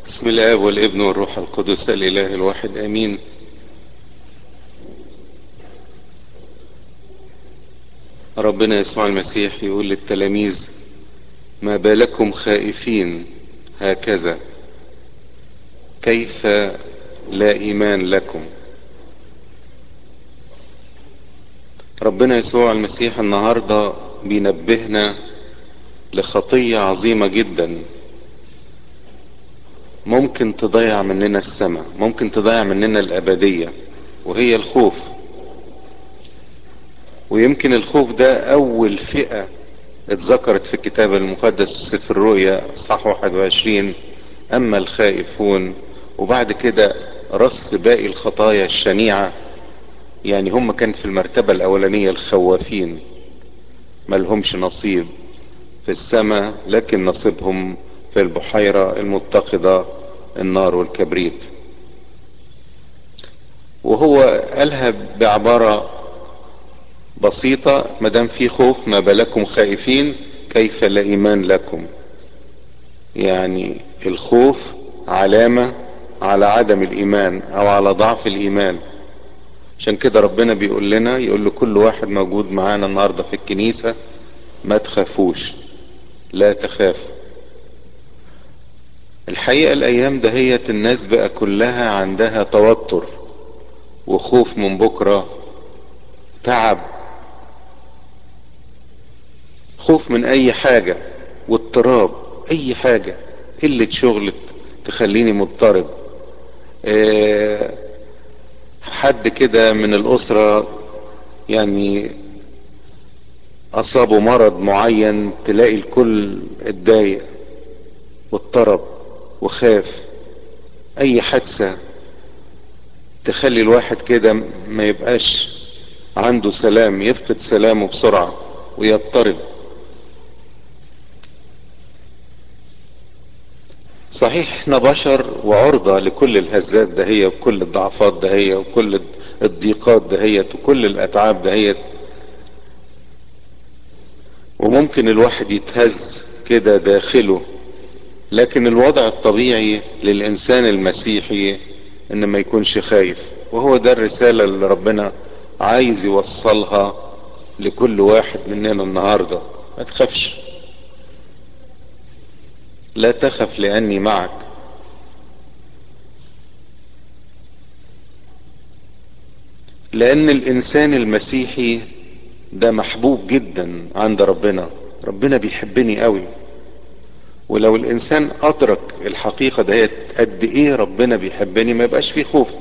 بسم الله والابن والروح القدس الاله الواحد امين ربنا يسوع المسيح يقول للتلاميذ ما بالكم خائفين هكذا كيف لا ايمان لكم ربنا يسوع المسيح النهارده بينبهنا لخطيه عظيمه جدا ممكن تضيع مننا السماء ممكن تضيع مننا الابديه وهي الخوف ويمكن الخوف ده اول فئه اتذكرت في الكتاب المقدس في سفر الرؤيا اصحاح 21 اما الخائفون وبعد كده رص باقي الخطايا الشنيعه يعني هم كان في المرتبه الاولانيه الخوافين ملهمش نصيب في السماء لكن نصيبهم في البحيرة المتقدة النار والكبريت وهو قالها بعبارة بسيطة مدام في خوف ما بالكم خائفين كيف لا إيمان لكم يعني الخوف علامة على عدم الإيمان أو على ضعف الإيمان عشان كده ربنا بيقول لنا يقول لكل واحد موجود معانا النهاردة في الكنيسة ما تخافوش لا تخافوا الحقيقة الأيام دهيت الناس بقى كلها عندها توتر وخوف من بكرة تعب خوف من أي حاجة واضطراب أي حاجة قلة شغل تخليني مضطرب أه حد كده من الأسرة يعني أصابه مرض معين تلاقي الكل اتضايق واضطرب وخاف اي حادثة تخلي الواحد كده ما يبقاش عنده سلام يفقد سلامه بسرعة ويضطرب صحيح احنا بشر وعرضة لكل الهزات دهية وكل الضعفات دهية وكل الضيقات دهيت وكل الاتعاب دهيت وممكن الواحد يتهز كده داخله لكن الوضع الطبيعي للإنسان المسيحي إن ما يكونش خايف وهو ده الرسالة اللي ربنا عايز يوصلها لكل واحد مننا النهاردة ما تخافش لا تخف لأني معك لأن الإنسان المسيحي ده محبوب جدا عند ربنا ربنا بيحبني قوي ولو الانسان ادرك الحقيقة ديت قد ايه ربنا بيحبني ما يبقاش فيه خوف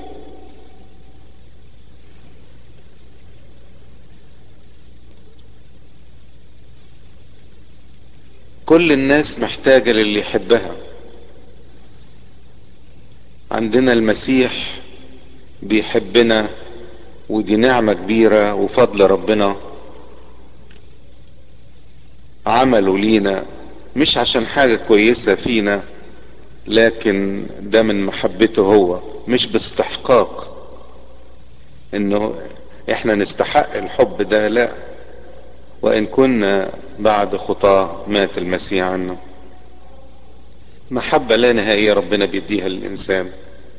كل الناس محتاجة للي يحبها عندنا المسيح بيحبنا ودي نعمة كبيرة وفضل ربنا عمله لينا مش عشان حاجة كويسة فينا لكن ده من محبته هو مش باستحقاق انه احنا نستحق الحب ده لا وان كنا بعد خطاه مات المسيح عنه محبة لا نهائية ربنا بيديها للإنسان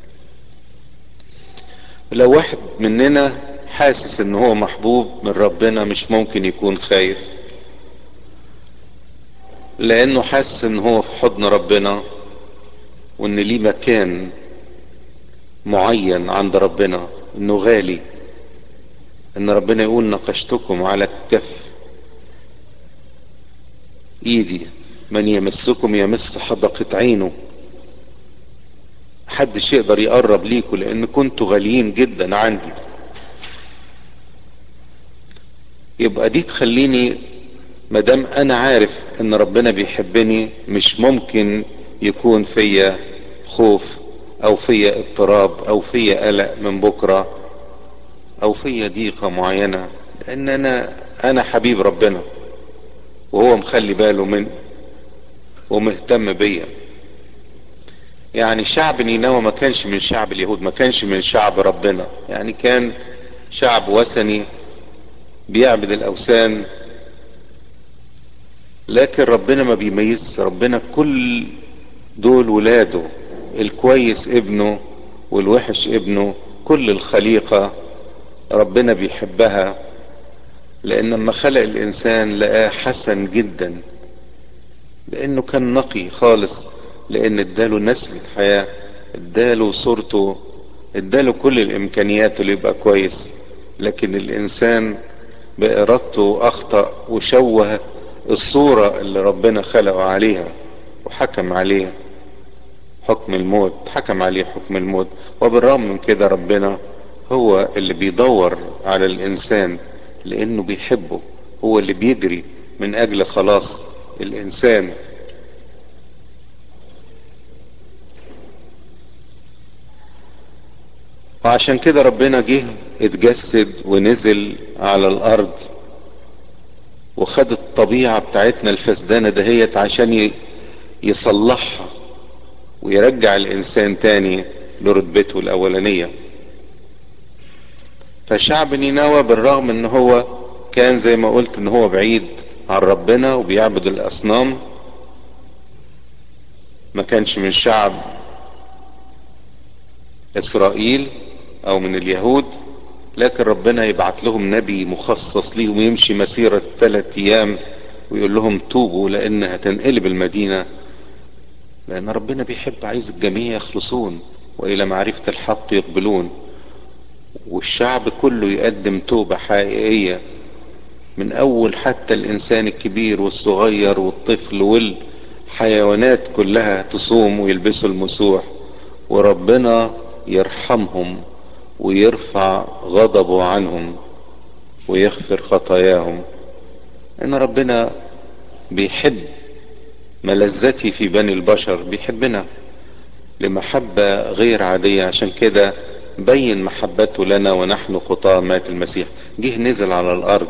لو واحد مننا حاسس ان هو محبوب من ربنا مش ممكن يكون خايف لانه حاسس ان هو في حضن ربنا وان ليه مكان معين عند ربنا انه غالي ان ربنا يقول نقشتكم على الكف ايدي من يمسكم يمس حدقة عينه محدش يقدر يقرب ليكوا لان كنتوا غاليين جدا عندي يبقى دي تخليني مادام انا عارف ان ربنا بيحبني مش ممكن يكون فيا خوف او فيا اضطراب او فيا قلق من بكرة او فيا ضيقة معينة لان انا انا حبيب ربنا وهو مخلي باله من ومهتم بيا يعني شعب نينوى ما كانش من شعب اليهود ما كانش من شعب ربنا يعني كان شعب وثني بيعبد الاوثان لكن ربنا ما بيميز ربنا كل دول ولاده الكويس ابنه والوحش ابنه كل الخليقة ربنا بيحبها لان لما خلق الانسان لقاه حسن جدا لانه كان نقي خالص لان اداله نسمة حياة اداله صورته اداله كل الامكانيات اللي يبقى كويس لكن الانسان بارادته اخطأ وشوه الصورة اللي ربنا خلقه عليها وحكم عليه حكم الموت حكم عليه حكم الموت وبالرغم من كده ربنا هو اللي بيدور على الانسان لانه بيحبه هو اللي بيجري من اجل خلاص الانسان وعشان كده ربنا جه اتجسد ونزل على الارض وخد الطبيعة بتاعتنا الفسدانة دهيت عشان يصلحها ويرجع الانسان تاني لرتبته الاولانية فشعب نينوى بالرغم ان هو كان زي ما قلت ان هو بعيد عن ربنا وبيعبد الاصنام ما كانش من شعب اسرائيل او من اليهود لكن ربنا يبعت لهم نبي مخصص ليهم يمشي مسيرة ثلاث ايام ويقول لهم توبوا لان هتنقلب المدينة لان ربنا بيحب عايز الجميع يخلصون والى معرفة الحق يقبلون والشعب كله يقدم توبة حقيقية من اول حتى الانسان الكبير والصغير والطفل والحيوانات كلها تصوم ويلبسوا المسوح وربنا يرحمهم ويرفع غضبه عنهم ويغفر خطاياهم ان ربنا بيحب ملذتي في بني البشر بيحبنا لمحبة غير عادية عشان كده بين محبته لنا ونحن خطاة مات المسيح جه نزل على الارض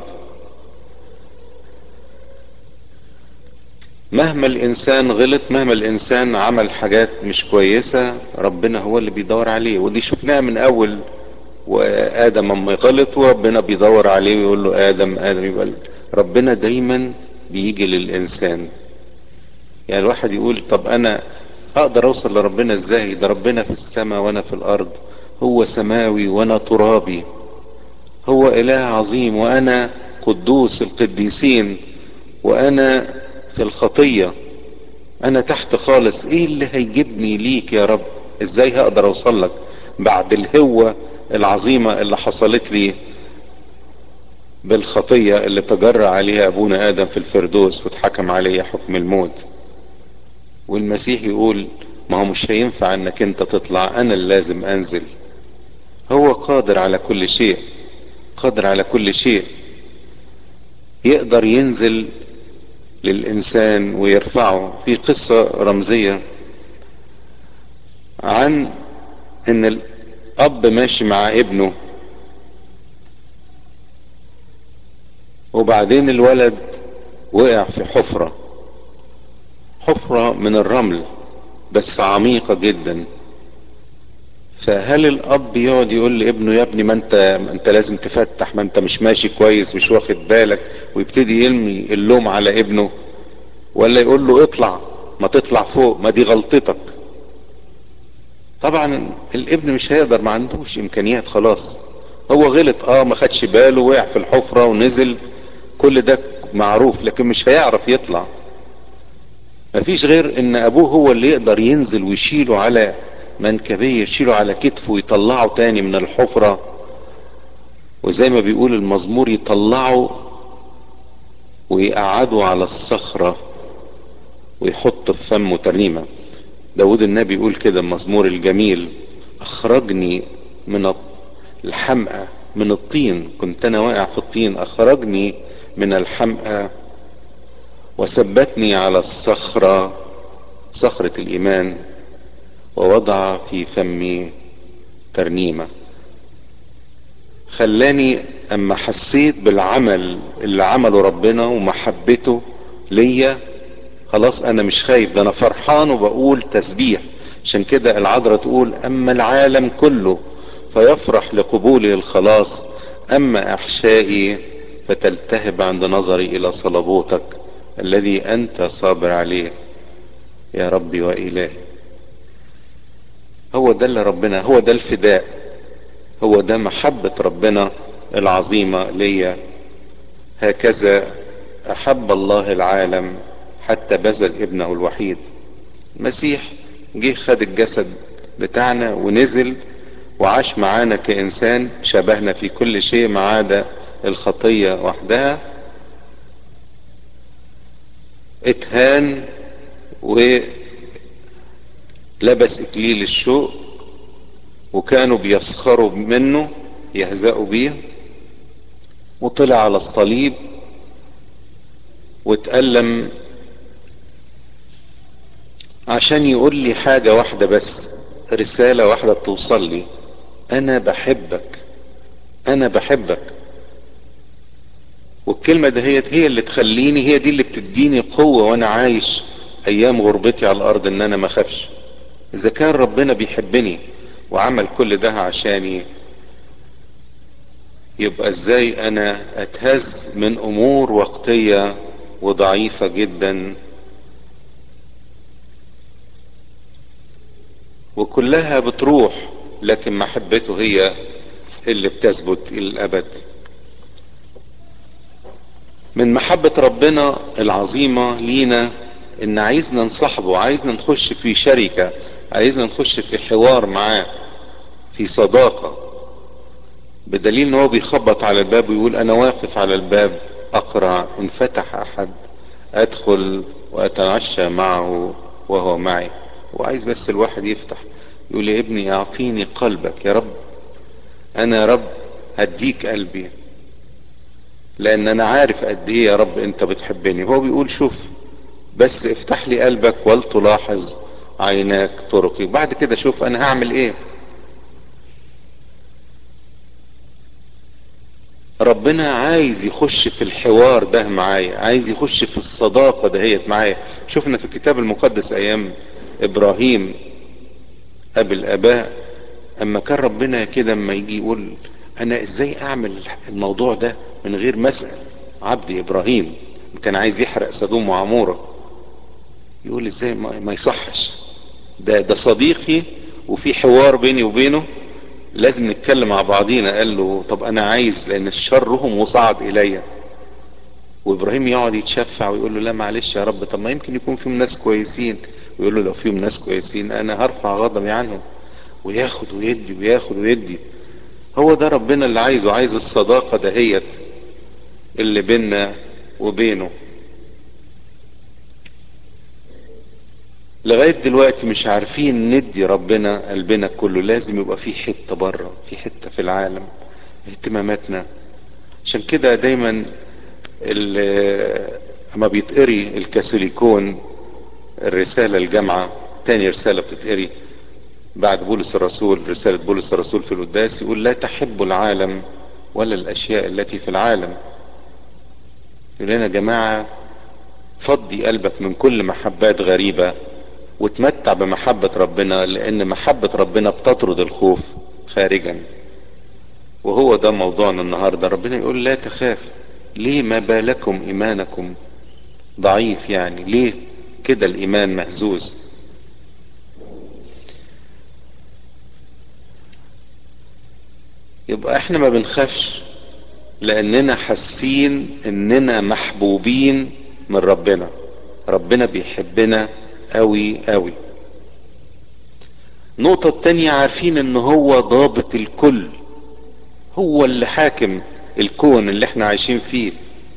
مهما الانسان غلط مهما الانسان عمل حاجات مش كويسة ربنا هو اللي بيدور عليه ودي شفناها من اول وادم اما غلط وربنا بيدور عليه ويقول له ادم ادم يبقى ربنا دايما بيجي للانسان يعني الواحد يقول طب انا اقدر اوصل لربنا ازاي ده ربنا في السماء وانا في الارض هو سماوي وانا ترابي هو اله عظيم وانا قدوس القديسين وانا في الخطية انا تحت خالص ايه اللي هيجيبني ليك يا رب ازاي هقدر اوصل لك بعد الهوة العظيمة اللي حصلت لي بالخطية اللي تجرى عليها ابونا ادم في الفردوس واتحكم عليها حكم الموت والمسيح يقول ما هو مش هينفع انك انت تطلع انا اللي لازم انزل هو قادر على كل شيء قادر على كل شيء يقدر ينزل للإنسان ويرفعه في قصة رمزية عن ان الاب ماشي مع ابنه وبعدين الولد وقع في حفرة حفرة من الرمل بس عميقة جدا فهل الاب يقعد يقول لابنه يا ابني ما انت ما انت لازم تفتح ما انت مش ماشي كويس مش واخد بالك ويبتدي يلمي اللوم على ابنه ولا يقول له اطلع ما تطلع فوق ما دي غلطتك طبعا الابن مش هيقدر ما عندوش امكانيات خلاص هو غلط اه ما خدش باله وقع في الحفرة ونزل كل ده معروف لكن مش هيعرف يطلع مفيش غير ان ابوه هو اللي يقدر ينزل ويشيله على منكبيه يشيله على كتفه ويطلعه تاني من الحفرة وزي ما بيقول المزمور يطلعه ويقعده على الصخرة ويحط في فمه ترنيمة داود النبي يقول كده المزمور الجميل اخرجني من الحمقى من الطين كنت انا واقع في الطين اخرجني من الحمقى وثبتني على الصخرة صخرة الايمان ووضع في فمي ترنيمة خلاني اما حسيت بالعمل اللي عمله ربنا ومحبته ليا خلاص انا مش خايف ده انا فرحان وبقول تسبيح عشان كده العذراء تقول اما العالم كله فيفرح لقبولي الخلاص اما احشائي فتلتهب عند نظري الى صلبوتك الذي انت صابر عليه يا ربي والهي هو ده اللي ربنا هو ده الفداء هو ده محبة ربنا العظيمة ليا هكذا أحب الله العالم حتى بذل ابنه الوحيد المسيح جه خد الجسد بتاعنا ونزل وعاش معانا كإنسان شبهنا في كل شيء ما عدا الخطية وحدها اتهان ولبس اكليل الشوق وكانوا بيسخروا منه يهزأوا بيه وطلع على الصليب واتألم عشان يقول لي حاجة واحدة بس رسالة واحدة توصل لي أنا بحبك أنا بحبك والكلمة دهيت هي اللي تخليني هي دي اللي بتديني قوة وأنا عايش أيام غربتي على الأرض إن أنا ما أخافش إذا كان ربنا بيحبني وعمل كل ده عشاني يبقى ازاي انا اتهز من امور وقتية وضعيفة جدا وكلها بتروح لكن محبته هي اللي بتثبت الى الابد من محبة ربنا العظيمة لينا ان عايزنا نصاحبه عايزنا نخش في شركة عايزنا نخش في حوار معاه في صداقة بدليل ان هو بيخبط على الباب ويقول انا واقف على الباب اقرع ان فتح احد ادخل واتعشى معه وهو معي وعايز بس الواحد يفتح يقول يا ابني اعطيني قلبك يا رب انا يا رب هديك قلبي لان انا عارف قد ايه يا رب انت بتحبني هو بيقول شوف بس افتح لي قلبك ولتلاحظ عيناك طرقي وبعد كده شوف انا هعمل ايه ربنا عايز يخش في الحوار ده معايا عايز يخش في الصداقة دهيت معايا شفنا في الكتاب المقدس ايام ابراهيم ابي الاباء اما كان ربنا كده اما يجي يقول انا ازاي اعمل الموضوع ده من غير ما اسال عبدي ابراهيم كان عايز يحرق سدوم وعموره يقول ازاي ما يصحش ده ده صديقي وفي حوار بيني وبينه لازم نتكلم مع بعضينا قال له طب انا عايز لان شرهم وصعد الي وابراهيم يقعد يتشفع ويقول له لا معلش يا رب طب ما يمكن يكون فيهم ناس كويسين ويقول له لو فيهم ناس كويسين انا هرفع غضبي عنهم وياخد ويدي وياخد ويدي هو ده ربنا اللي عايزه عايز الصداقة دهيت اللي بيننا وبينه لغاية دلوقتي مش عارفين ندي ربنا قلبنا كله لازم يبقى في حتة بره في حتة في العالم اهتماماتنا عشان كده دايما اما بيتقري الكاثوليكون الرسالة الجامعة تاني رسالة بتتقري بعد بولس الرسول رسالة بولس الرسول في القداس يقول لا تحب العالم ولا الأشياء التي في العالم يقول لنا يا جماعة فضي قلبك من كل محبات غريبة وتمتع بمحبة ربنا لأن محبة ربنا بتطرد الخوف خارجا وهو ده موضوعنا النهاردة ربنا يقول لا تخاف ليه ما بالكم إيمانكم ضعيف يعني ليه كده الإيمان مهزوز يبقى احنا ما بنخافش لاننا حاسين اننا محبوبين من ربنا ربنا بيحبنا قوي قوي النقطة التانية عارفين ان هو ضابط الكل هو اللي حاكم الكون اللي احنا عايشين فيه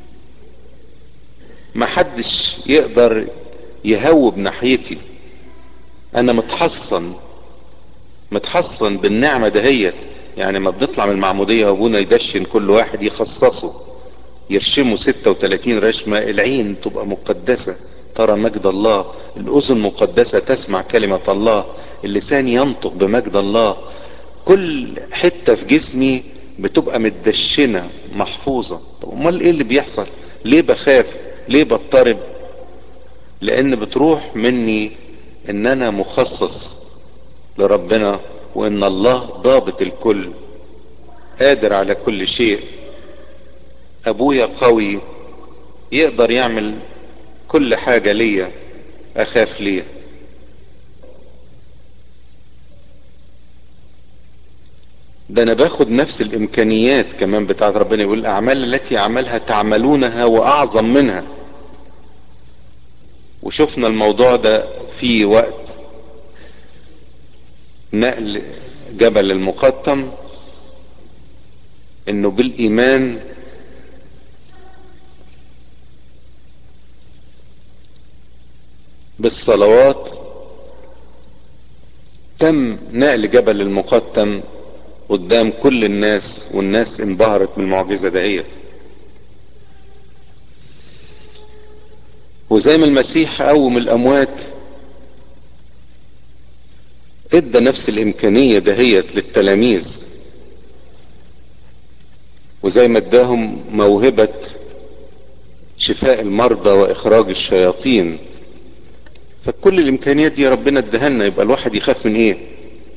محدش يقدر يهوب ناحيتي انا متحصن متحصن بالنعمة دهيت يعني ما بنطلع من المعمودية وابونا يدشن كل واحد يخصصه يرشمه 36 رشمة العين تبقى مقدسة ترى مجد الله الأذن مقدسة تسمع كلمة الله اللسان ينطق بمجد الله كل حتة في جسمي بتبقى متدشنة محفوظة طب امال ايه اللي بيحصل ليه بخاف ليه بضطرب لان بتروح مني ان انا مخصص لربنا وان الله ضابط الكل قادر على كل شيء ابويا قوي يقدر يعمل كل حاجة ليا اخاف ليه ده انا باخد نفس الامكانيات كمان بتاعت ربنا يقول الاعمال التي عملها تعملونها واعظم منها وشفنا الموضوع ده في وقت نقل جبل المقطم انه بالايمان بالصلوات تم نقل جبل المقطم قدام كل الناس والناس انبهرت بالمعجزة دهيت وزي ما المسيح قوم الاموات ادى نفس الامكانية دهيت للتلاميذ وزي ما اداهم موهبة شفاء المرضى واخراج الشياطين فكل الامكانيات دي ربنا اداها لنا يبقى الواحد يخاف من ايه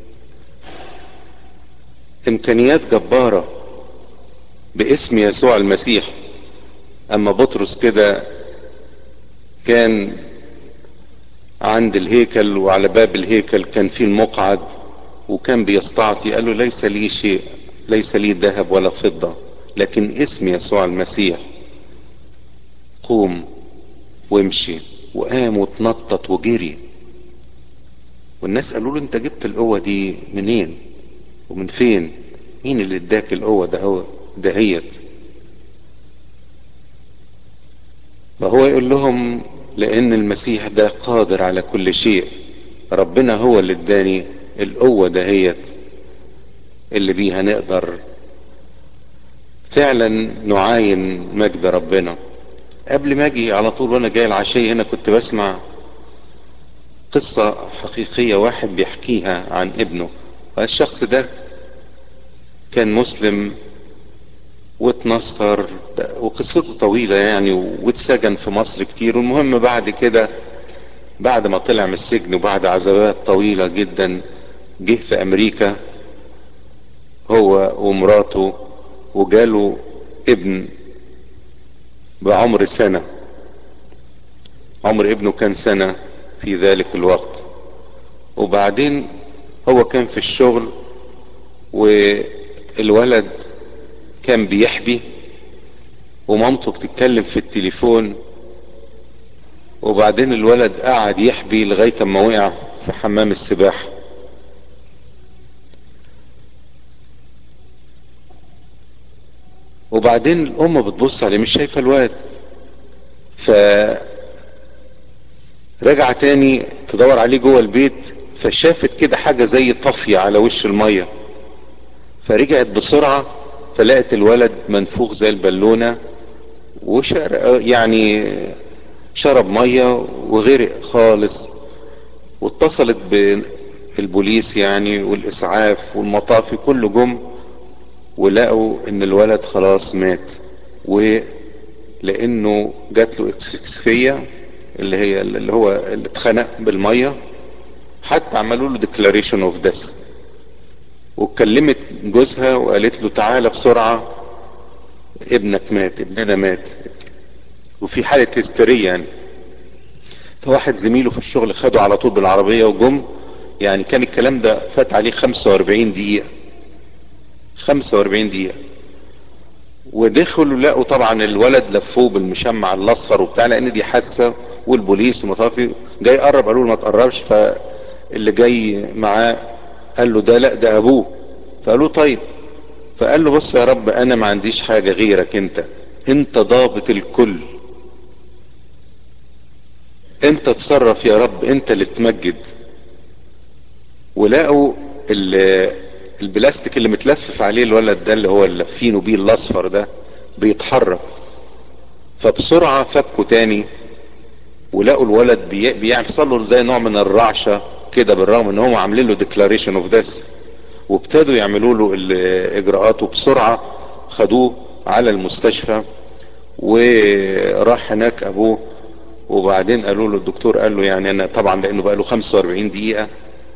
امكانيات جبارة باسم يسوع المسيح اما بطرس كده كان عند الهيكل وعلى باب الهيكل كان في المقعد وكان بيستعطي قال له ليس لي شيء ليس لي ذهب ولا فضة لكن اسم يسوع المسيح قوم وامشي وقام وتنطط وجري والناس قالوا له انت جبت القوة دي منين ومن فين مين اللي اداك القوة ده هو دهيت فهو يقول لهم لان المسيح ده قادر على كل شيء ربنا هو اللي اداني القوة دهيت اللي بيها نقدر فعلا نعاين مجد ربنا قبل ما اجي على طول وانا جاي العشية هنا كنت بسمع قصة حقيقية واحد بيحكيها عن ابنه الشخص ده كان مسلم واتنصر وقصته طويلة يعني واتسجن في مصر كتير والمهم بعد كده بعد ما طلع من السجن وبعد عذابات طويلة جدا جه في امريكا هو ومراته وجاله ابن بعمر سنة عمر ابنه كان سنة في ذلك الوقت وبعدين هو كان في الشغل والولد كان بيحبي ومامته بتتكلم في التليفون وبعدين الولد قعد يحبي لغاية ما وقع في حمام السباحة وبعدين الام بتبص عليه مش شايفه الولد ف رجع تاني تدور عليه جوه البيت فشافت كده حاجه زي طافيه على وش الميه فرجعت بسرعه فلقت الولد منفوخ زي البالونه وشر يعني شرب ميه وغرق خالص واتصلت بالبوليس يعني والاسعاف والمطافي كله جم ولقوا ان الولد خلاص مات ولانه جات له اكسفية اللي هي اللي هو اللي اتخنق بالمية حتى عملوا له ديكلاريشن اوف ديث وكلمت جوزها وقالت له تعالى بسرعة ابنك مات ابننا مات وفي حالة هستيرية يعني فواحد زميله في الشغل خده على طول بالعربية وجم يعني كان الكلام ده فات عليه 45 دقيقة 45 دقيقة ودخلوا لقوا طبعا الولد لفوه بالمشمع الاصفر وبتاع لان دي حادثة والبوليس والمطافي جاي يقرب قالوا له ما تقربش فاللي جاي معاه قال له ده لا ده ابوه فقالوا طيب فقال له بص يا رب انا ما عنديش حاجة غيرك انت انت ضابط الكل انت تصرف يا رب انت اللي تمجد ولقوا البلاستيك اللي متلفف عليه الولد ده اللي هو اللي لافينه بيه الاصفر ده بيتحرك فبسرعة فكوا تاني ولقوا الولد بي... بيحصل له زي نوع من الرعشة كده بالرغم ان هم عاملين له ديكلاريشن اوف ديث وابتدوا يعملوا له الاجراءات وبسرعة خدوه على المستشفى وراح هناك ابوه وبعدين قالوا له الدكتور قال له يعني انا طبعا لانه بقى له 45 دقيقة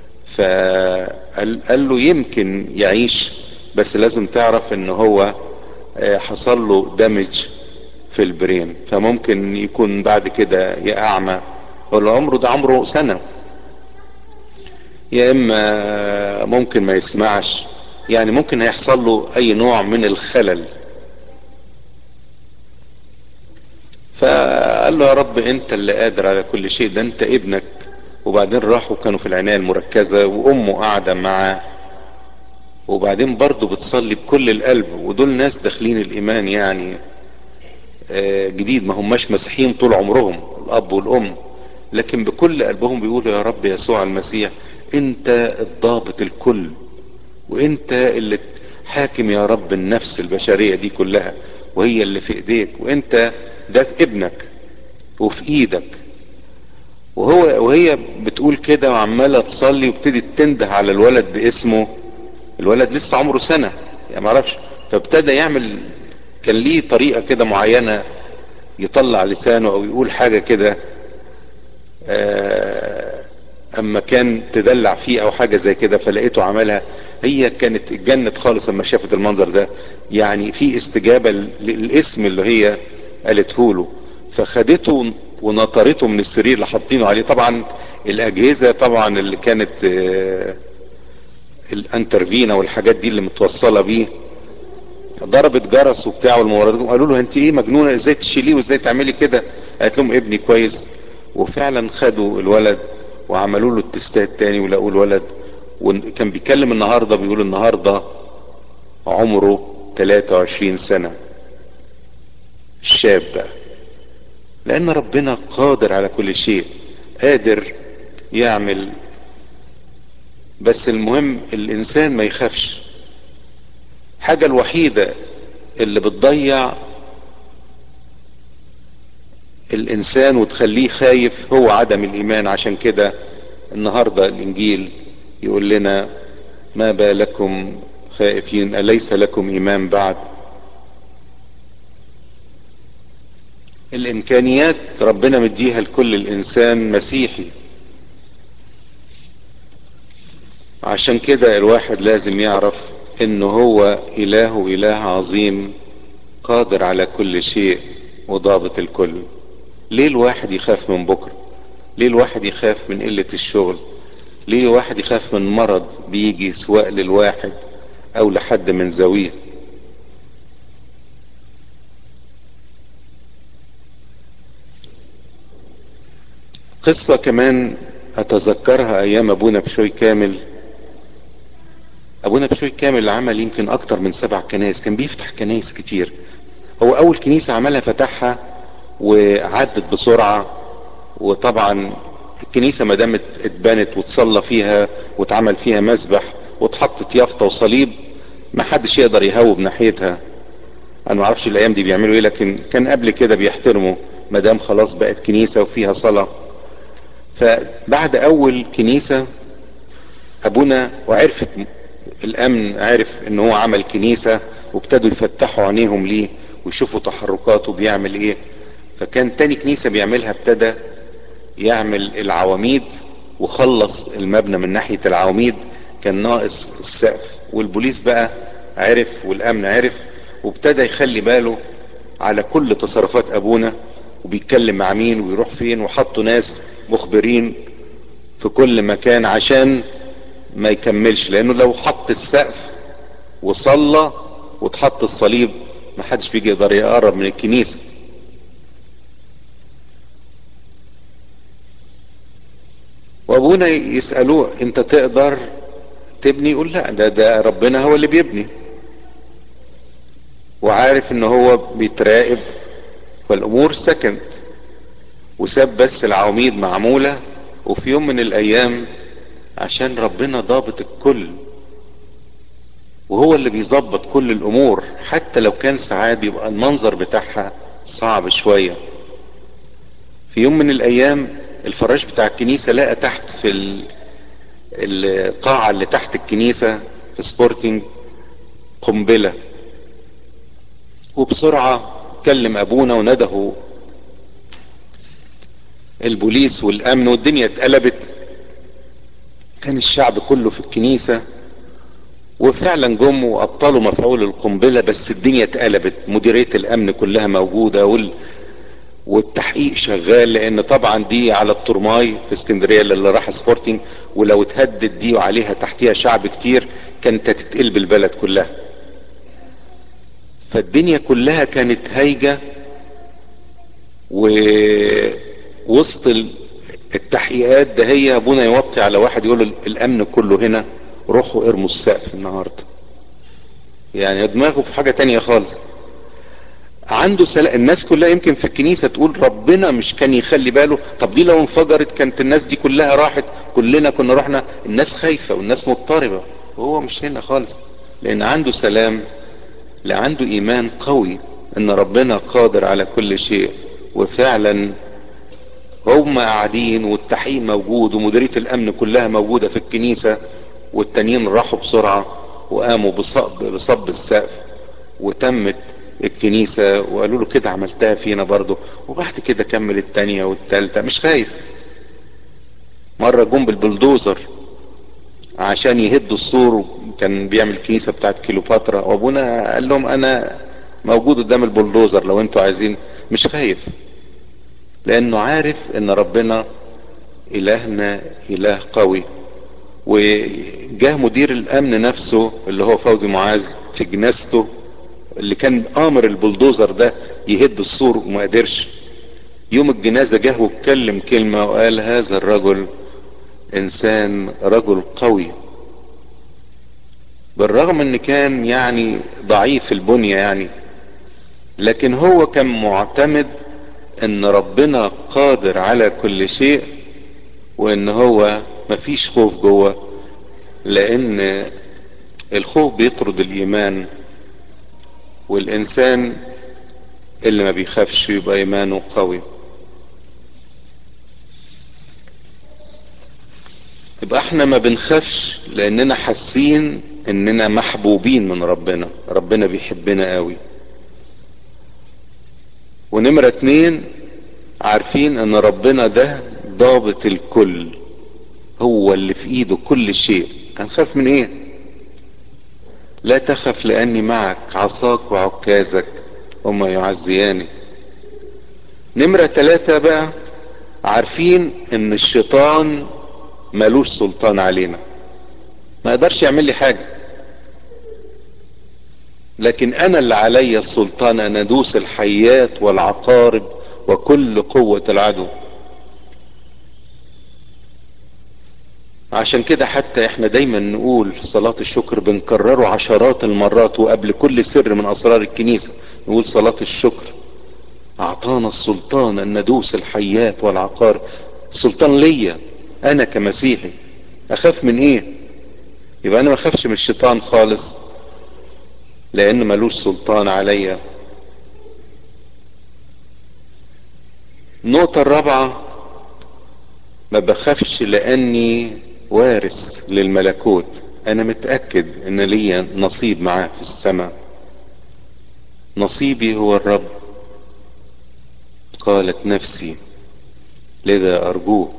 فقال له يمكن يعيش بس لازم تعرف ان هو حصل له دمج في البرين فممكن يكون بعد كده يا اعمى ولا عمره ده عمره سنة يا اما ممكن ما يسمعش يعني ممكن هيحصل له اي نوع من الخلل فقال له يا رب انت اللي قادر على كل شيء ده انت ابنك وبعدين راحوا كانوا في العناية المركزة وامه قاعدة معاه وبعدين برضه بتصلي بكل القلب ودول ناس داخلين الايمان يعني جديد ما هماش مسيحيين طول عمرهم الاب والام لكن بكل قلبهم بيقولوا يا رب يسوع المسيح انت الضابط الكل وانت اللي حاكم يا رب النفس البشرية دي كلها وهي اللي في ايديك وانت ده ابنك وفي ايدك وهو وهي بتقول كده وعماله تصلي وابتدت تنده على الولد باسمه الولد لسه عمره سنه يعني ما اعرفش فابتدى يعمل كان ليه طريقه كده معينه يطلع لسانه او يقول حاجه كده اما كان تدلع فيه او حاجه زي كده فلقيته عملها هي كانت اتجنت خالص اما شافت المنظر ده يعني في استجابه للاسم اللي هي قالته له فخدته ونطرته من السرير اللي حاطينه عليه طبعا الاجهزه طبعا اللي كانت الانترفينا والحاجات دي اللي متوصله بيه ضربت جرس وبتاع والممرضين قالوا له انت ايه مجنونه ازاي تشيليه وازاي تعملي كده قالت لهم ابني كويس وفعلا خدوا الولد وعملوا له التستات تاني ولقوا الولد وكان بيتكلم النهارده بيقول النهارده عمره 23 سنه الشاب بقى لان ربنا قادر على كل شيء قادر يعمل بس المهم الانسان ما يخافش حاجة الوحيدة اللي بتضيع الانسان وتخليه خايف هو عدم الايمان عشان كده النهاردة الانجيل يقول لنا ما بالكم خائفين اليس لكم ايمان بعد الامكانيات ربنا مديها لكل الانسان مسيحي عشان كده الواحد لازم يعرف انه هو اله اله عظيم قادر على كل شيء وضابط الكل ليه الواحد يخاف من بكره ليه الواحد يخاف من قلة الشغل ليه الواحد يخاف من مرض بيجي سواء للواحد او لحد من ذويه قصة كمان اتذكرها ايام ابونا بشوي كامل ابونا بشوي كامل عمل يمكن اكتر من سبع كنايس كان بيفتح كنايس كتير هو اول كنيسة عملها فتحها وعدت بسرعة وطبعا الكنيسة ما دامت اتبنت وتصلى فيها واتعمل فيها مسبح واتحطت يافطة وصليب ما حدش يقدر يهوب ناحيتها انا ما اعرفش الايام دي بيعملوا ايه لكن كان قبل كده بيحترموا ما دام خلاص بقت كنيسة وفيها صلاة فبعد اول كنيسة ابونا وعرفت الامن عرف ان هو عمل كنيسة وابتدوا يفتحوا عينيهم ليه ويشوفوا تحركاته بيعمل ايه فكان تاني كنيسة بيعملها ابتدى يعمل العواميد وخلص المبنى من ناحية العواميد كان ناقص السقف والبوليس بقى عرف والامن عرف وابتدى يخلي باله على كل تصرفات ابونا وبيتكلم مع مين ويروح فين وحطوا ناس مخبرين في كل مكان عشان ما يكملش لانه لو حط السقف وصلى وتحط الصليب ما حدش بيجي يقدر يقرب من الكنيسة وابونا يسألوه انت تقدر تبني يقول لا ده ده ربنا هو اللي بيبني وعارف ان هو بيتراقب فالامور سكنت وساب بس العواميد معمولة وفي يوم من الايام عشان ربنا ضابط الكل وهو اللي بيظبط كل الامور حتى لو كان ساعات بيبقى المنظر بتاعها صعب شوية في يوم من الايام الفراش بتاع الكنيسة لقى تحت في القاعة اللي تحت الكنيسة في سبورتنج قنبلة وبسرعة كلم ابونا ونده البوليس والامن والدنيا اتقلبت كان الشعب كله في الكنيسة وفعلا جم وابطلوا مفعول القنبلة بس الدنيا اتقلبت مديرية الامن كلها موجودة وال... والتحقيق شغال لان طبعا دي على الترماي في اسكندرية اللي راح سبورتنج ولو اتهدد دي وعليها تحتيها شعب كتير كانت هتتقلب البلد كلها فالدنيا كلها كانت هايجة ووسط التحقيقات ده هي ابونا يوطي على واحد يقول له الامن كله هنا روحوا ارموا السقف النهارده يعني دماغه في حاجة تانية خالص عنده سلام الناس كلها يمكن في الكنيسة تقول ربنا مش كان يخلي باله طب دي لو انفجرت كانت الناس دي كلها راحت كلنا كنا رحنا الناس خايفة والناس مضطربة وهو مش هنا خالص لان عنده سلام لا عنده ايمان قوي ان ربنا قادر على كل شيء وفعلا هم قاعدين والتحقيق موجود ومديرية الامن كلها موجودة في الكنيسة والتانيين راحوا بسرعة وقاموا بصب بصب السقف وتمت الكنيسة وقالوا له كده عملتها فينا برضو وبعد كده كمل التانية والتالتة مش خايف مرة جم بالبلدوزر عشان يهدوا السور كان بيعمل كنيسة بتاعت كيلوباترا وابونا قال لهم انا موجود قدام البلدوزر لو انتوا عايزين مش خايف لانه عارف ان ربنا الهنا اله قوي وجاه مدير الامن نفسه اللي هو فوزي معاذ في جنازته اللي كان امر البلدوزر ده يهد السور وما قدرش يوم الجنازه جه واتكلم كلمه وقال هذا الرجل انسان رجل قوي بالرغم ان كان يعني ضعيف البنيه يعني لكن هو كان معتمد ان ربنا قادر على كل شيء وان هو مفيش خوف جوه لان الخوف بيطرد الايمان والانسان اللي ما بيخافش يبقى ايمانه قوي يبقى احنا ما بنخافش لاننا حاسين اننا محبوبين من ربنا ربنا بيحبنا قوي ونمرة اتنين عارفين ان ربنا ده ضابط الكل هو اللي في ايده كل شيء هنخاف من ايه لا تخف لاني معك عصاك وعكازك هما يعزياني نمرة ثلاثة بقى عارفين ان الشيطان ملوش سلطان علينا ما يقدرش يعمل لي حاجة لكن انا اللي عليا السلطان ان ادوس الحيات والعقارب وكل قوة العدو عشان كده حتى احنا دايما نقول صلاة الشكر بنكرره عشرات المرات وقبل كل سر من اسرار الكنيسة نقول صلاة الشكر اعطانا السلطان ان ندوس الحيات والعقارب السلطان ليا انا كمسيحي اخاف من ايه يبقى انا ما اخافش من الشيطان خالص لان ملوش سلطان عليا النقطة الرابعة ما بخافش لاني وارث للملكوت انا متأكد ان ليا نصيب معاه في السماء نصيبي هو الرب قالت نفسي لذا ارجوه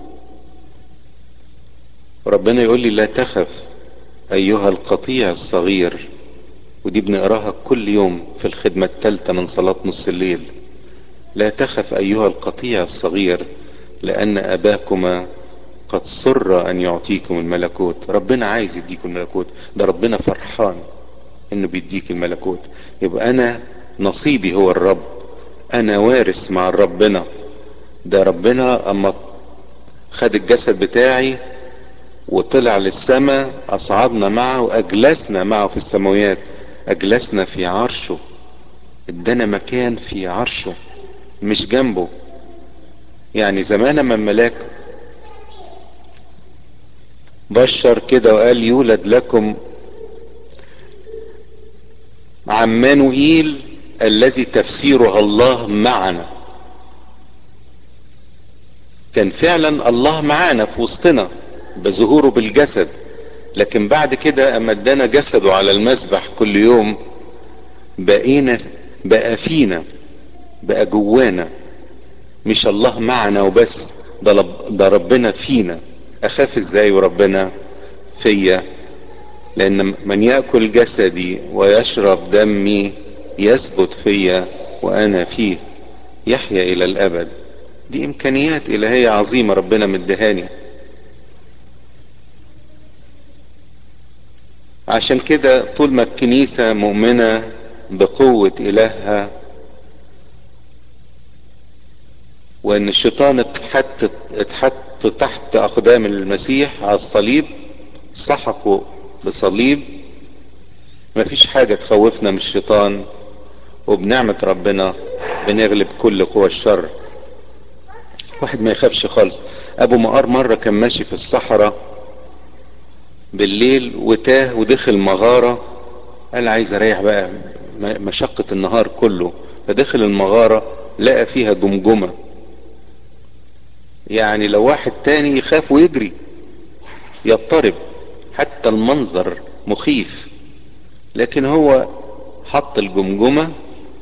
ربنا يقول لي لا تخف ايها القطيع الصغير ودي بنقراها كل يوم في الخدمة الثالثة من صلاة نص الليل لا تخف ايها القطيع الصغير لان اباكما قد سر ان يعطيكم الملكوت ربنا عايز يديكم الملكوت ده ربنا فرحان انه بيديك الملكوت يبقى انا نصيبي هو الرب انا وارث مع ربنا ده ربنا اما خد الجسد بتاعي وطلع للسماء اصعدنا معه واجلسنا معه في السماويات اجلسنا في عرشه ادانا مكان في عرشه مش جنبه يعني زمان لما الملاك بشر كده وقال يولد لكم عمانوئيل الذي تفسيرها الله معنا كان فعلا الله معانا في وسطنا بظهوره بالجسد لكن بعد كده اما ادانا جسده على المسبح كل يوم بقينا بقى فينا بقى جوانا مش الله معنا وبس ده, لب ده ربنا فينا اخاف ازاي وربنا فيا لان من ياكل جسدي ويشرب دمي يثبت فيا وانا فيه يحيا الى الابد دي امكانيات الهيه عظيمه ربنا مدهاني عشان كده طول ما الكنيسة مؤمنة بقوة إلهها وإن الشيطان اتحط اتحط تحت أقدام المسيح على الصليب سحقوا بصليب مفيش حاجة تخوفنا من الشيطان وبنعمة ربنا بنغلب كل قوى الشر واحد ما يخافش خالص ابو مقار مرة كان ماشي في الصحراء بالليل وتاه ودخل مغارة قال عايز اريح بقى مشقة النهار كله فدخل المغارة لقى فيها جمجمة يعني لو واحد تاني يخاف ويجري يضطرب حتى المنظر مخيف لكن هو حط الجمجمة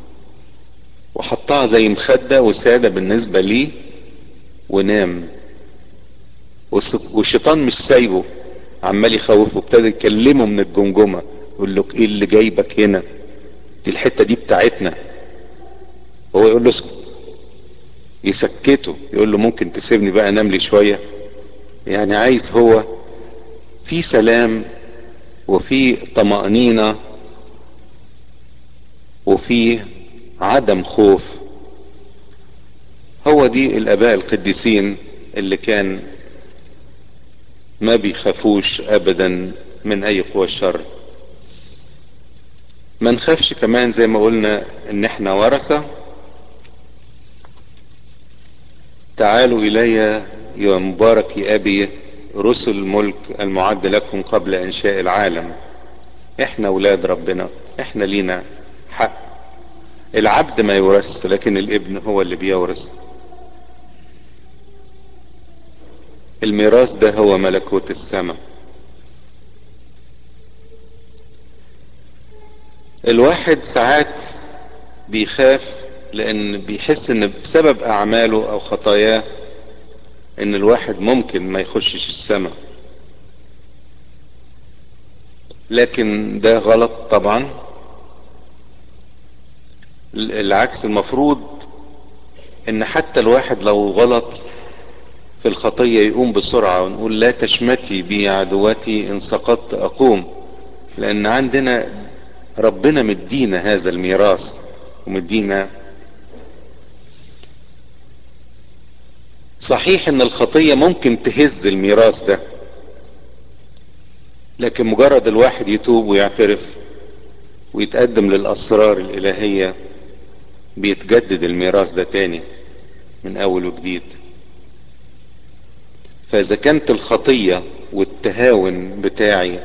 وحطها زي مخدة وسادة بالنسبة ليه ونام والشيطان مش سايبه عمال يخوفه ابتدى يكلمه من الجمجمة يقول له ايه اللي جايبك هنا دي الحتة دي بتاعتنا هو يقول له اسكت يسكته يقول له ممكن تسيبني بقى انام لي شوية يعني عايز هو في سلام وفي طمأنينة وفي عدم خوف هو دي الاباء القديسين اللي كان ما بيخافوش ابدا من اي قوى الشر ما نخافش كمان زي ما قلنا ان احنا ورثة تعالوا الي يا مبارك يا ابي رسل الملك المعد لكم قبل انشاء العالم احنا ولاد ربنا احنا لينا حق العبد ما يورث لكن الابن هو اللي بيورث الميراث ده هو ملكوت السماء الواحد ساعات بيخاف لان بيحس ان بسبب اعماله او خطاياه ان الواحد ممكن ما يخشش السماء لكن ده غلط طبعا العكس المفروض ان حتى الواحد لو غلط في الخطية يقوم بسرعة ونقول لا تشمتي بي عدوتي ان سقطت اقوم لان عندنا ربنا مدينا هذا الميراث ومدينا صحيح ان الخطية ممكن تهز الميراث ده لكن مجرد الواحد يتوب ويعترف ويتقدم للاسرار الالهية بيتجدد الميراث ده تاني من اول وجديد فاذا كانت الخطية والتهاون بتاعي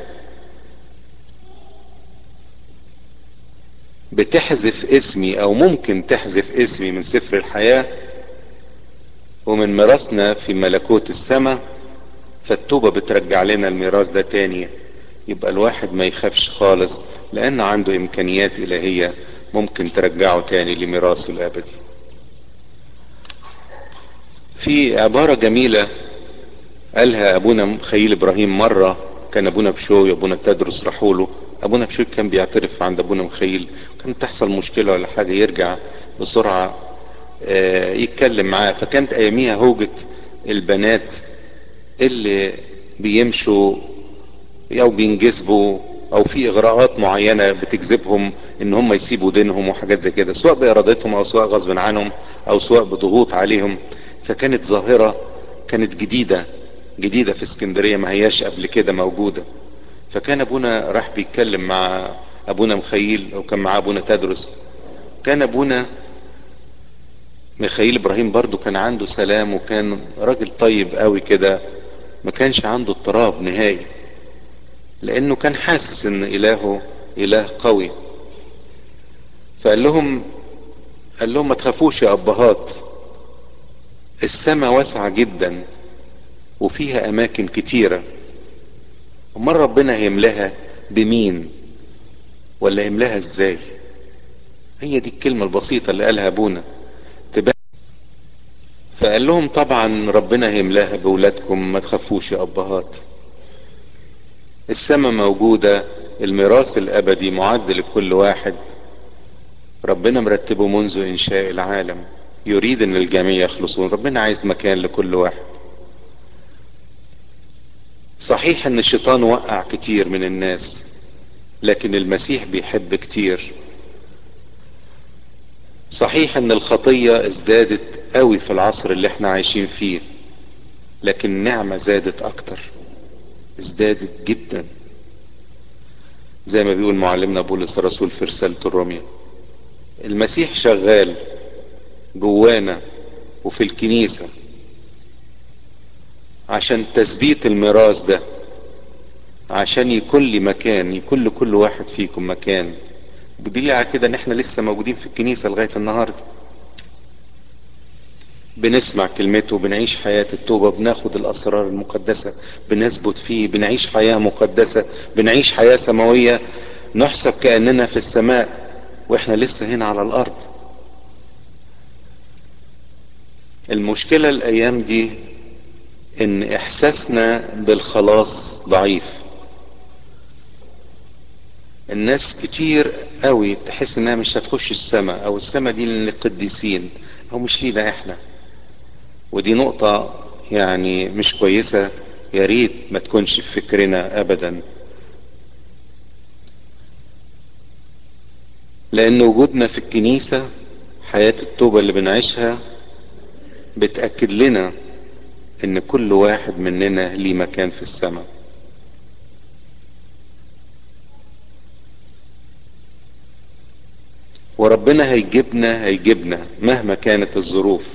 بتحذف اسمي او ممكن تحذف اسمي من سفر الحياة ومن ميراثنا في ملكوت السماء فالتوبة بترجع لنا الميراث ده تاني يبقى الواحد ما يخافش خالص لان عنده امكانيات الهية ممكن ترجعه تاني لميراثه الابدي في عبارة جميلة قالها ابونا خليل ابراهيم مرة كان ابونا بشوي ابونا تدرس راحوا له ابونا بشوي كان بيعترف عند ابونا مخيل كانت تحصل مشكلة ولا حاجة يرجع بسرعة آه يتكلم معاه فكانت اياميها هوجة البنات اللي بيمشوا او بينجذبوا او في اغراءات معينة بتجذبهم ان هم يسيبوا دينهم وحاجات زي كده سواء بارادتهم او سواء غصب عنهم او سواء بضغوط عليهم فكانت ظاهرة كانت جديدة جديدة في اسكندرية ما هياش قبل كده موجودة فكان ابونا راح بيتكلم مع ابونا مخيل وكان معاه ابونا تدرس كان ابونا مخيل ابراهيم برضو كان عنده سلام وكان راجل طيب قوي كده ما كانش عنده اضطراب نهائي لانه كان حاسس ان الهه اله قوي فقال لهم قال لهم ما تخافوش يا ابهات السماء واسعة جدا وفيها اماكن كتيرة امال ربنا هيملاها بمين ولا يملاها ازاي هي دي الكلمة البسيطة اللي قالها ابونا تبقى فقال لهم طبعا ربنا هيملاها بولادكم ما تخافوش يا ابهات السماء موجودة الميراث الابدي معد لكل واحد ربنا مرتبه منذ انشاء العالم يريد ان الجميع يخلصون ربنا عايز مكان لكل واحد صحيح ان الشيطان وقع كتير من الناس لكن المسيح بيحب كتير صحيح ان الخطية ازدادت قوي في العصر اللي احنا عايشين فيه لكن النعمة زادت اكتر ازدادت جدا زي ما بيقول معلمنا بولس الرسول في رسالة الرومية المسيح شغال جوانا وفي الكنيسة عشان تثبيت الميراث ده عشان يكون لي مكان يكون لكل واحد فيكم مكان بدليل على كده ان احنا لسه موجودين في الكنيسة لغاية النهاردة بنسمع كلمته بنعيش حياة التوبة بناخد الأسرار المقدسة بنثبت فيه بنعيش حياة مقدسة بنعيش حياة سماوية نحسب كأننا في السماء واحنا لسه هنا على الأرض المشكلة الأيام دي إن إحساسنا بالخلاص ضعيف الناس كتير قوي تحس إنها مش هتخش السماء أو السماء دي للقديسين أو مش لينا إحنا ودي نقطة يعني مش كويسة يا ريت ما تكونش في فكرنا أبدا لأن وجودنا في الكنيسة حياة التوبة اللي بنعيشها بتأكد لنا إن كل واحد مننا ليه مكان في السماء وربنا هيجيبنا هيجيبنا مهما كانت الظروف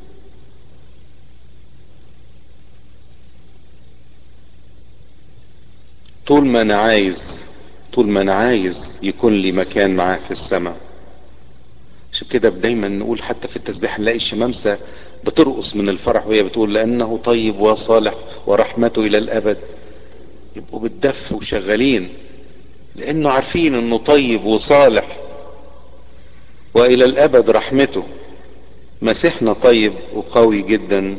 طول ما انا عايز طول ما انا عايز يكون لي مكان معاه في السماء عشان كده دايما نقول حتى في التسبيح نلاقي الشمامسة بترقص من الفرح وهي بتقول لأنه طيب وصالح ورحمته إلى الأبد يبقوا بالدف وشغالين لأنه عارفين إنه طيب وصالح وإلى الأبد رحمته مسيحنا طيب وقوي جدا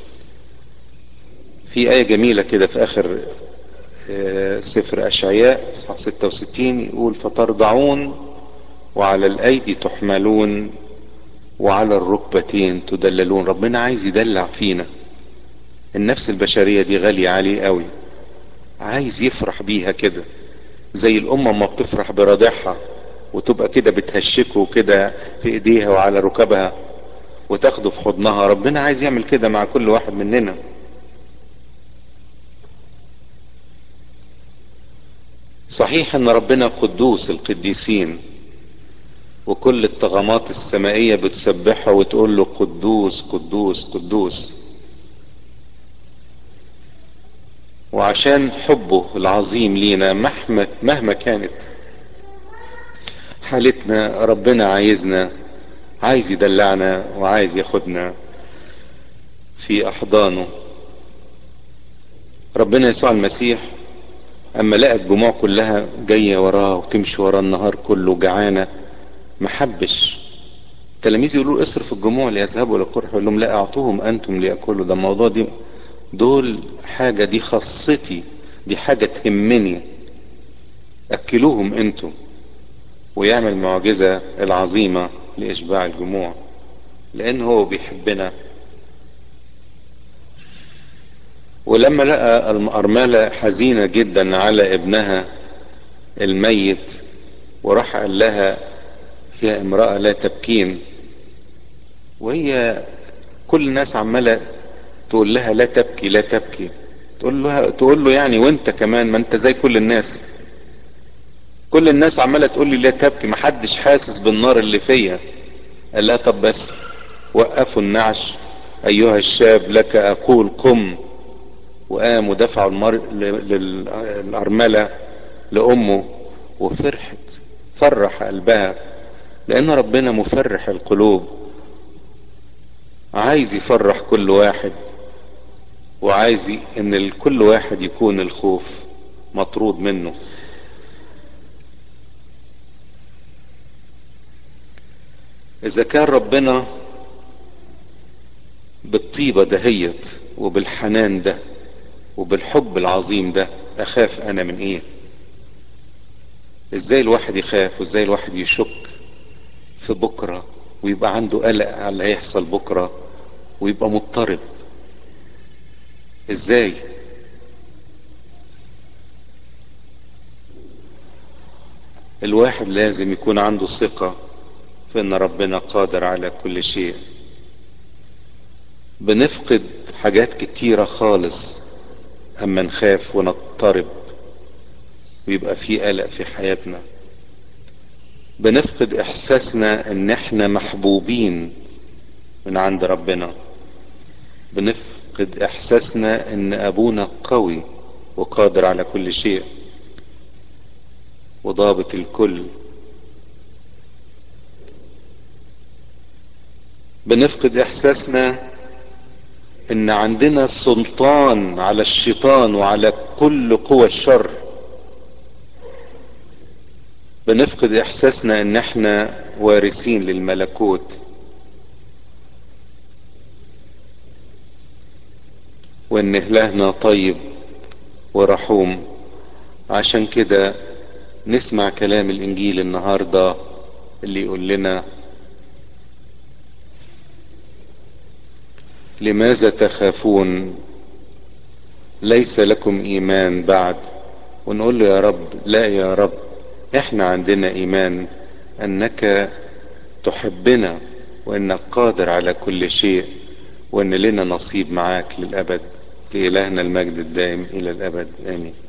في آية جميلة كده في آخر سفر أشعياء صح 66 يقول فترضعون وعلى الأيدي تحملون وعلى الركبتين تدللون ربنا عايز يدلع فينا النفس البشرية دي غالية عليه قوي عايز يفرح بيها كده زي الأمة ما بتفرح برضعها وتبقى كده بتهشكه كده في ايديها وعلى ركبها وتاخده في حضنها ربنا عايز يعمل كده مع كل واحد مننا صحيح ان ربنا قدوس القديسين وكل الطغمات السمائية بتسبحه وتقول له قدوس قدوس قدوس وعشان حبه العظيم لينا مهما مهما كانت حالتنا ربنا عايزنا عايز يدلعنا وعايز ياخدنا في احضانه ربنا يسوع المسيح اما لقى الجموع كلها جايه وراه وتمشي وراه النهار كله جعانه ما حبش التلاميذ يقولوا اصرف الجموع ليذهبوا للقرح يقول لهم لا اعطوهم انتم لياكلوا ده الموضوع دي دول حاجه دي خاصتي دي حاجه تهمني اكلوهم انتم ويعمل المعجزه العظيمه لاشباع الجموع لان هو بيحبنا ولما لقى الأرملة حزينة جدا على ابنها الميت وراح قال لها يا امرأة لا تبكين وهي كل الناس عمالة تقول لها لا تبكي لا تبكي تقول له تقول له يعني وانت كمان ما انت زي كل الناس كل الناس عمالة تقول لي لا تبكي محدش حاسس بالنار اللي فيا قال لها طب بس وقفوا النعش ايها الشاب لك اقول قم وقام ودفعوا المر... للأرملة لأمه وفرحت فرح قلبها لأن ربنا مفرح القلوب عايز يفرح كل واحد وعايز ان كل واحد يكون الخوف مطرود منه اذا كان ربنا بالطيبة دهيت وبالحنان ده وبالحب العظيم ده اخاف انا من ايه ازاي الواحد يخاف وازاي الواحد يشك في بكرة ويبقى عنده قلق على اللي هيحصل بكرة ويبقى مضطرب ازاي الواحد لازم يكون عنده ثقة في ان ربنا قادر على كل شيء بنفقد حاجات كتيرة خالص اما نخاف ونضطرب ويبقى في قلق في حياتنا بنفقد احساسنا ان احنا محبوبين من عند ربنا بنفقد احساسنا ان ابونا قوي وقادر على كل شيء وضابط الكل بنفقد احساسنا ان عندنا سلطان على الشيطان وعلى كل قوى الشر بنفقد احساسنا ان احنا وارثين للملكوت وان الهنا طيب ورحوم عشان كده نسمع كلام الانجيل النهارده اللي يقول لنا لماذا تخافون ليس لكم ايمان بعد ونقول له يا رب لا يا رب احنا عندنا ايمان انك تحبنا وانك قادر على كل شيء وان لنا نصيب معاك للابد لالهنا المجد الدائم الى الابد امين